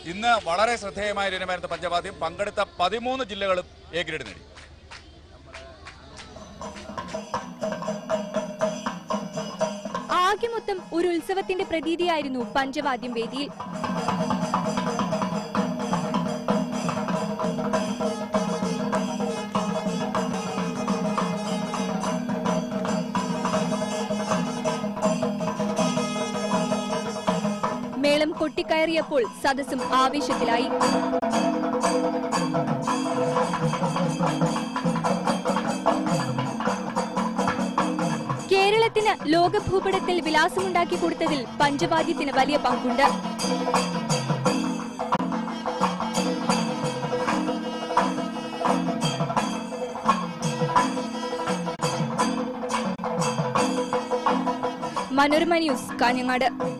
ഇന്ന് വളരെ ശ്രദ്ധേയമായ ഒരു ഇനമായിരുന്നു പഞ്ചവാദ്യം പങ്കെടുത്ത പതിമൂന്ന് ജില്ലകളും എ ഗ്രേഡ് നേടി ആകെ മൊത്തം ഒരു ഉത്സവത്തിന്റെ പ്രതീതിയായിരുന്നു പഞ്ചവാദ്യം വേദിയിൽ മേളം കൊട്ടിക്കയറിയപ്പോൾ സദസ്സും ആവേശത്തിലായി കേരളത്തിന് ലോകഭൂപടത്തിൽ വിലാസമുണ്ടാക്കി കൊടുത്തതിൽ പഞ്ചവാദ്യത്തിന് വലിയ പങ്കുണ്ട് മനോരമ ന്യൂസ് കാഞ്ഞങ്ങാട്